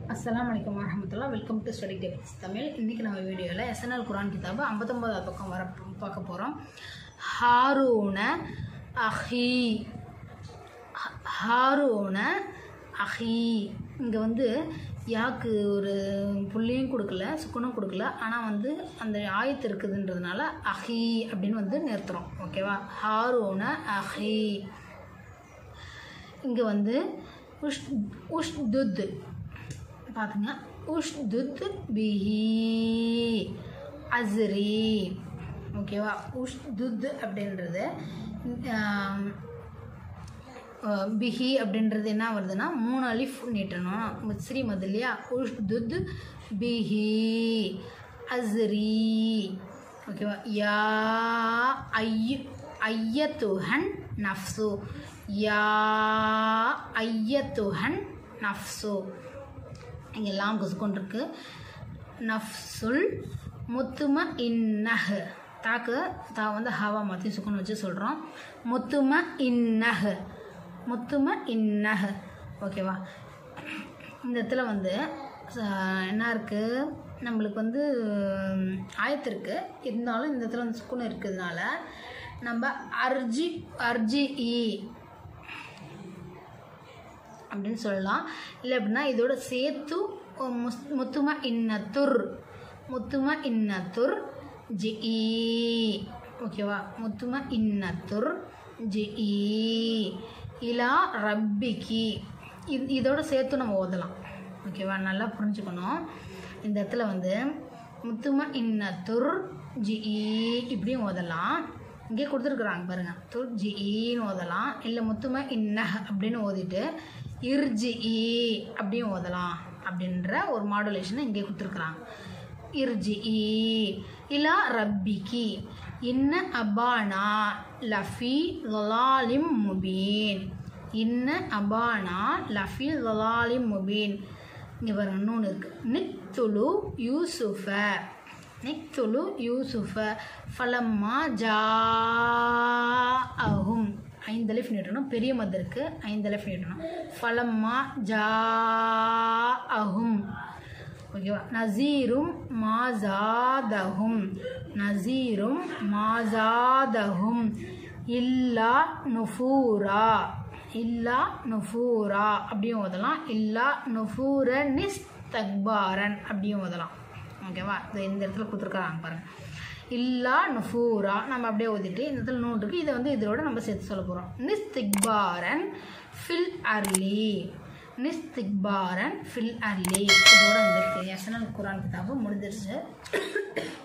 அஸ்ஸலாமு அலைக்கும் வரஹமத்துல்லா welcome to study techs Tamil இன்றைக்கி நம்ம வீடியோவில் எஸ்என்எல் குரான் கிதாபு ஐம்பத்தொம்போதாவது பக்கம் வர பார்க்க போகிறோம் ஹாரூன அஹி ஹ- ஹாரூன அஹி இங்கே வந்து யாக்கு ஒரு புள்ளியும் கொடுக்கல சுக்குனும் கொடுக்கல ஆனால் வந்து அந்த ஆயத்து இருக்குதுன்றதுனால அஹி அப்படின்னு வந்து நிறுத்துகிறோம் ஓகேவா ஹாரூன அஹி இங்கே வந்து உஷ் உஷ்துத் பார்த்துங்க உஷ்துத் பிஹி அஸ்ரி ஓகேவா உஷ்துத் அப்படின்றது ஆம், அஹ், பிஹி அப்படின்றது என்ன வருதுன்னா மூணு அலிஃப் நீட்டணும் ஸ்ரீ மது இல்லையா உஷ்துத் பிஹி அஸ்ரி ஓகேவா யா ஐய ஐயத்துஹன் நஃப்சு யா ஐயத்துஹன் நஃப்சு இங்கே லாம் குசுக்கொண்டு இருக்கு நஃப்சுல் முத்தும இன்னஹ் தாக்கு தா வந்து ஹவா மாற்றி சுக்குன்னு வச்சு சொல்கிறோம் முத்தும இன்னஹ் முத்தும இன்னஹ் ஓகேவா இந்த இடத்துல வந்து ச- என்ன இருக்குது நம்மளுக்கு வந்து ம், ஆயத்து இருக்குது இருந்தாலும் இந்த இடத்துல வந்து சுக்குன்னு இருக்கிறதுனால நம்ம அர்ஜி அர்ஜி இ அப்படின்னு சொல்லலாம் இல்லை அப்படின்னா இதோட சேர்த்து முஸ் முத்தும இன்னத்துர் முத்தும இன்னத்துர் ஜிஇ ஓகேவா முத்தும இன்னத்துர் ஜிஇ இலா ரப்பிக்கி இது இதோட சேர்த்து நம்ம ஓதலாம் ஓகேவா நல்லா புரிஞ்சுக்கணும் இந்த இடத்துல வந்து முத்தும இன்னத்துர் ஜிஇ இப்படியும் ஓதலாம் இங்கே கொடுத்துருக்குறாங்க பாருங்க துர் ஜிஇன்னு ஓதலாம் இல்லை முத்தும இன்னஹ் அப்படின்னு ஓதிட்டு இர்ஜிஇ அப்படியும் ஓதலாம் அப்படின்ற ஒரு மாடுலேஷனை இங்கே கொடுத்துருக்குறாங்க இர்ஜிஇ இலா ரப்பிக்கி இன்ன அபானா லஃபி லலாலிம் முபீன் இன்ன அபானா லஃபி லலாலிம் முபீன் இங்கே பாருங்க இன்னொன்று இருக்குது நித்துலு யூசுஃப நிக்துலு யூசுஃப ஃபலம்மா ஜா அஹும் ஐந்து அலிஃப் நீட்டணும் பெரிய மது இருக்குது ஐந்து அலிஃப் நீட்டணும் ஃபலம்மா ஜா அஹும் ஓகேவா நசீரும் மாசாதஹும் நசீரும் மாசாதஹும் இல்லா நுஃபூரா இல்லா நுஃபூரா அப்படியும் ஓதலாம் இல்லா நுஃபூர நிஸ்தக்பாரன் அப்படியும் ஓதலாம் ஓகேவா இது இந்த இடத்துல கொடுத்துருக்காங்க பாருங்க இல்லா நுஃபூரா நம்ம அப்படியே ஓதிட்டு இந்த இடத்துல நோட் இருக்கு இதை வந்து இதோட நம்ம சேர்த்து சொல்ல போகிறோம் நிஸ்திக்பாரன் ஃபில் அர்லி நிஸ்திக்பாரன் ஃபில் அர்லி இதோட இந்த எஸ்என்எல் குரான் கிதாபு முடிஞ்சிருச்சு